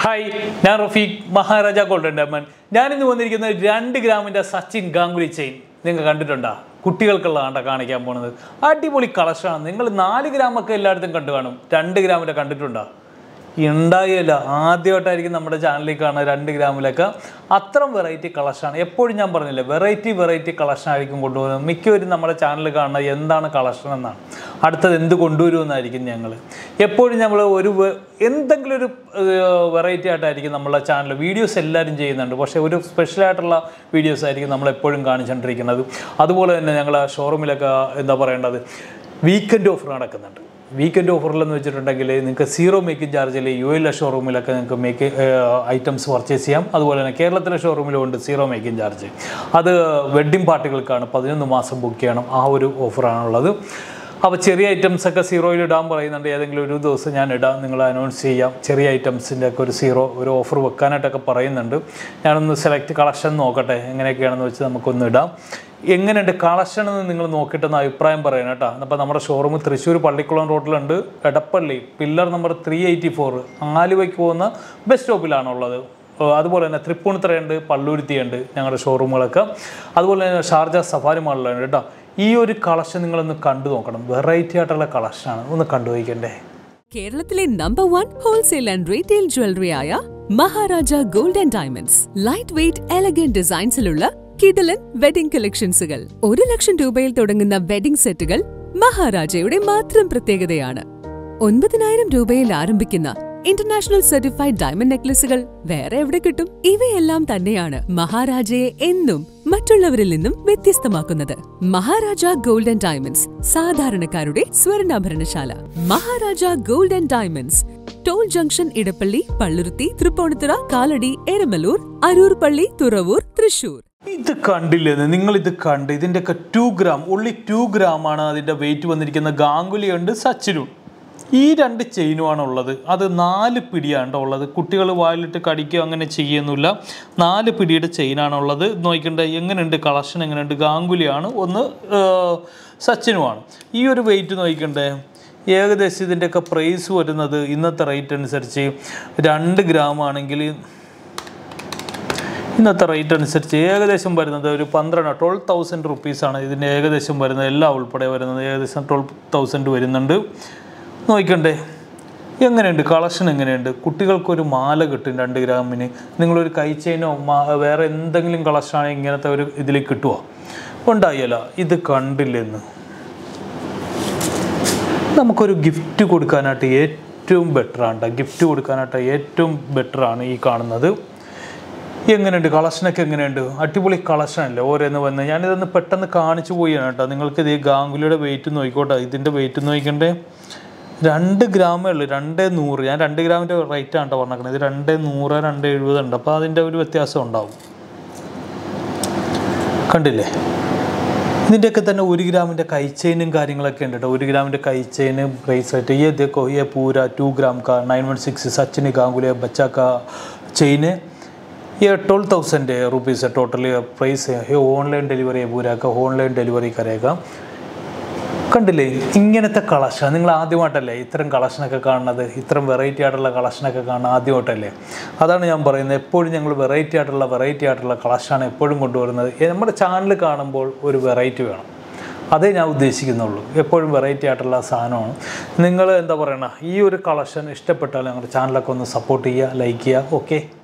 hi ഞാൻ Rafeeq Maharaja golden diamond ഞാനിന്ന് വന്നിരിക്കുന്നത് രണ്ട് ഗ്രാമിൻ്റെ സച്ചിൻ ഗാംഗുലി ചെയിൻ നിങ്ങൾ കണ്ടിട്ടുണ്ടോ കുട്ടികൾക്കുള്ളതാണ്ട കാണിക്കാൻ പോണത് അടിപൊളി കളക്ഷനാണ് നിങ്ങൾ നാല് ഗ്രാമൊക്കെ എല്ലായിടത്തും കണ്ടു കാണും രണ്ട് ഗ്രാമിൻ്റെ കണ്ടിട്ടുണ്ടോ ഉണ്ടായില്ല ആദ്യമായിട്ടായിരിക്കും നമ്മുടെ ചാനലിൽ കാണുന്ന രണ്ട് ഗ്രാമിലൊക്കെ അത്രയും വെറൈറ്റി കളക്ഷനാണ് എപ്പോഴും ഞാൻ പറഞ്ഞില്ലേ വെറൈറ്റി വെറൈറ്റി കളക്ഷൻ ആയിരിക്കും കൊണ്ടുപോകുന്നത് മിക്കവരും നമ്മുടെ ചാനൽ കാണുന്ന എന്താണ് കളക്ഷൻ എന്നാണ് അടുത്തത് എന്ത് കൊണ്ടുവരുമെന്നായിരിക്കും ഞങ്ങൾ എപ്പോഴും നമ്മൾ ഒരു വെ- എന്തെങ്കിലും ഒരു വെറൈറ്റി ആയിട്ടായിരിക്കും നമ്മളെ ചാനൽ വീഡിയോസ് എല്ലാവരും ചെയ്യുന്നുണ്ട് പക്ഷേ ഒരു സ്പെഷ്യലായിട്ടുള്ള വീഡിയോസ് ആയിരിക്കും നമ്മൾ എപ്പോഴും കാണിച്ചുകൊണ്ടിരിക്കുന്നത് അതുപോലെ തന്നെ ഞങ്ങൾ ഷോറൂമിലൊക്കെ എന്താ പറയേണ്ടത് വീക്കെൻഡ് ഓഫർ നടക്കുന്നുണ്ട് വീക്കെൻഡ് ഓഫറിലെന്ന് വെച്ചിട്ടുണ്ടെങ്കിൽ നിങ്ങൾക്ക് സീറോ മേക്കിംഗ് ചാർജിൽ യു എൽ ഷോറൂമിലൊക്കെ നിങ്ങൾക്ക് മേക്ക് ഐറ്റംസ് പർച്ചേസ് ചെയ്യാം അതുപോലെ തന്നെ കേരളത്തിലെ ഷോറൂമിലും ഉണ്ട് സീറോ മേക്കിംഗ് ചാർജ് അത് വെഡ്ഡിംഗ് പാർട്ടികൾക്കാണ് പതിനൊന്ന് മാസം ബുക്ക് ചെയ്യണം ആ ഒരു ഓഫറാണുള്ളത് അപ്പോൾ ചെറിയ ഐറ്റംസ് ഒക്കെ സീറോയിൽ ഇടാൻ പറയുന്നുണ്ട് ഏതെങ്കിലും ഒരു ദിവസം ഞാൻ ഇടാം നിങ്ങൾ അനൗൺസ് ചെയ്യാം ചെറിയ ഐറ്റംസിൻ്റെ ഒക്കെ ഒരു സീറോ ഒരു ഓഫർ വെക്കാനായിട്ടൊക്കെ പറയുന്നുണ്ട് ഞാനൊന്ന് സെലക്ട് കളക്ഷൻ നോക്കട്ടെ എങ്ങനെയൊക്കെയാണെന്ന് വെച്ച് നമുക്കൊന്ന് ഇടാം എങ്ങനെയുണ്ട് കളക്ഷൻ എന്ന് നിങ്ങൾ നോക്കിയിട്ടൊന്ന് അഭിപ്രായം പറയണം കേട്ടോ അപ്പോൾ നമ്മുടെ ഷോറൂം തൃശ്ശൂർ പള്ളിക്കുളം റോഡിലുണ്ട് Edappally pillar number three eighty four ആലുവയ്ക്ക് പോകുന്ന ബസ് സ്റ്റോപ്പിലാണുള്ളത് ഏഹ് അതുപോലെ തന്നെ തൃപ്പൂണിത്തറയുണ്ട് പള്ളുരുത്തിയുണ്ട് ഞങ്ങളുടെ ഷോറൂമുകളൊക്കെ അതുപോലെ തന്നെ ഷാർജ സഫാരി മാളിലുണ്ട് കേട്ടോ ഈ ഒരു കളക്ഷൻ നിങ്ങളൊന്ന് കണ്ടു നോക്കണം വെറൈറ്റി ആയിട്ടുള്ള കളക്ഷനാണ് ഒന്ന് കണ്ടുപോയിക്കണ്ടേ കേരളത്തിലെ number one wholesale and retail jewellery ആയ Maharaja gold and diamonds light weight elegant ഡിസൈൻസിലുള്ള കിടലൻ വെഡിംഗ് കളക്ഷൻസുകൾ ഒരു ലക്ഷം രൂപയിൽ തുടങ്ങുന്ന വെഡിംഗ് സെറ്റുകൾ മഹാരാജയുടെ മാത്രം പ്രത്യേകതയാണ് ഒൻപതിനായിരം രൂപയിൽ ആരംഭിക്കുന്ന ഇന്റർനാഷണൽ സർട്ടിഫൈഡ് ഡയമണ്ട് നെക്ലസുകൾ വേറെ എവിടെ കിട്ടും ഇവയെല്ലാം തന്നെയാണ് മഹാരാജയെ എന്നും മറ്റുള്ളവരിൽ നിന്നും വ്യത്യസ്തമാക്കുന്നത് മഹാരാജ ഗോൾഡ് ആൻഡ് ഡയമണ്ട്സ് സാധാരണക്കാരുടെ സ്വർണ്ണാഭരണശാല Maharaja gold and diamonds toll junction Edappally Palluruthy Tripunithura Kalady Eramalloor Aroor Palli Thuravoor Thrissur ഇത് കണ്ടില്ലെന്ന് നിങ്ങൾ ഇത് കണ്ട് ഇതിൻ്റെയൊക്കെ ടു ഗ്രാം ഉള്ളി ടു ഗ്രാം ആണ് അതിൻ്റെ വെയിറ്റ് വന്നിരിക്കുന്ന ഗാംഗുലിയുണ്ട് സച്ചിനും ഈ രണ്ട് ചെയിനുമാണ് ഉള്ളത് അത് നാല് പിടിയാണ് ട്ടോ ഉള്ളത് കുട്ടികൾ വായിലിട്ട് കടിക്കുക അങ്ങനെ ചെയ്യുന്നില്ല നാല് പിടിയുടെ ചെയിനാണ് ഉള്ളത് നോക്കണ്ട എങ്ങനെയുണ്ട് കളക്ഷൻ എങ്ങനെയുണ്ട് ഗാംഗുലിയാണ് ഒന്ന് ഏർ, സച്ചിനുമാണ് ഈ ഒരു വെയിറ്റ് നോക്കണ്ടേ ഏകദേശം ഇതിൻ്റെയൊക്കെ പ്രൈസ് വരുന്നത് ഇന്നത്തെ റേറ്റ് അനുസരിച്ച് രണ്ട് ഗ്രാം ആണെങ്കിൽ ഇന്നത്തെ റേറ്റ് അനുസരിച്ച് ഏകദേശം വരുന്നത് ഒരു പന്ത്രണ്ട് ട്വൽവ് തൗസൻഡ് റുപ്പീസാണ് ഇതിൻ്റെ ഏകദേശം വരുന്നത് എല്ലാം ഉൾപ്പെടെ വരുന്നത് ഏകദേശം ട്വൽവ് തൗസൻഡ് വരുന്നുണ്ട് നോക്കണ്ടേ എങ്ങനെയുണ്ട് കളക്ഷൻ എങ്ങനെയുണ്ട് കുട്ടികൾക്കൊരു മാല കിട്ടും രണ്ട് ഗ്രാമിന് നിങ്ങളൊരു കൈ ചെയിനോ മാ- വേറെ എന്തെങ്കിലും കളക്ഷനാണെങ്കിൽ ഇങ്ങനത്തെ ഒരു ഇതിൽ കിട്ടുമോ ഉണ്ടായല്ല ഇത് കണ്ടില്ലെന്ന് നമുക്കൊരു ഗിഫ്റ്റ് കൊടുക്കാനായിട്ട് ഏറ്റവും ബെറ്ററാണ് ഗിഫ്റ്റ് കൊടുക്കാനായിട്ട് ഏറ്റവും ബെറ്ററാണ് ഈ കാണുന്നത് എങ്ങനെയുണ്ട് കളക്ഷനൊക്കെ എങ്ങനെയുണ്ട് അടിപൊളി കളക്ഷനല്ലേ ഓരോന്ന് വന്ന് ഞാനിതൊന്ന് പെട്ടെന്ന് കാണിച്ചു പോയാണ് കേട്ടോ നിങ്ങൾക്ക് ഇത് ഈ ഗാംഗുലിയുടെ വെയിറ്റ് നോക്കിക്കോട്ടെ ഇതിൻ്റെ വെയിറ്റ് നോക്കണ്ടേ രണ്ട് ഗ്രാമേ ഉള്ളൂ രണ്ട് നൂറ് ഞാൻ രണ്ട് ഗ്രാമിൻ്റെ റേറ്റ് ആണ് കേട്ടോ പറഞ്ഞേക്കുന്നത് ഇത് രണ്ട് നൂറ് രണ്ട് എഴുപത് ഉണ്ട് അപ്പോൾ അതിൻ്റെ ഒരു വ്യത്യാസം ഉണ്ടാവും കണ്ടില്ലേ ഇതിൻ്റെയൊക്കെ തന്നെ ഒരു ഗ്രാമിൻ്റെ കൈച്ചെയിനും കാര്യങ്ങളൊക്കെ ഉണ്ട് കേട്ടോ ഒരു ഗ്രാമിൻ്റെ കൈച്ചെയിന് ബ്രേസ്ലെറ്റ് ये देखो ये पूरा टू ग्राम का nine one six Sachin Ganguly बच्चा का चेन है ये ट्वेल्व थाउजेंड रुपीज़ है टोटली प्राइस है ये ऑनलाइन डिलीवरी है पूरा का ऑनलाइन डिलीवरी करेगा കണ്ടില്ലേ ഇങ്ങനത്തെ കളക്ഷൻ നിങ്ങൾ ആദ്യമായിട്ടല്ലേ ഇത്തരം കളക്ഷനൊക്കെ കാണുന്നത് ഇത്തരം വെറൈറ്റി ആയിട്ടുള്ള കളക്ഷനൊക്കെ കാണുന്നത് ആദ്യമായിട്ടല്ലേ അതാണ് ഞാൻ പറയുന്നത് എപ്പോഴും ഞങ്ങൾ വെറൈറ്റി ആയിട്ടുള്ള വെറൈറ്റി ആയിട്ടുള്ള കളക്ഷനാണ് എപ്പോഴും കൊണ്ടുവരുന്നത് ഏ, നമ്മുടെ ചാനൽ കാണുമ്പോൾ ഒരു വെറൈറ്റി വേണം അതേ ഞാൻ ഉദ്ദേശിക്കുന്നുള്ളൂ എപ്പോഴും വെറൈറ്റി ആയിട്ടുള്ള സാധനമാണ് നിങ്ങൾ എന്താ പറയണ ഈ ഒരു കളക്ഷൻ ഇഷ്ടപ്പെട്ടാൽ ഞങ്ങളുടെ ചാനലൊക്കെ ഒന്ന് സപ്പോർട്ട് ചെയ്യുക ലൈക്ക് ചെയ്യുക ഓക്കെ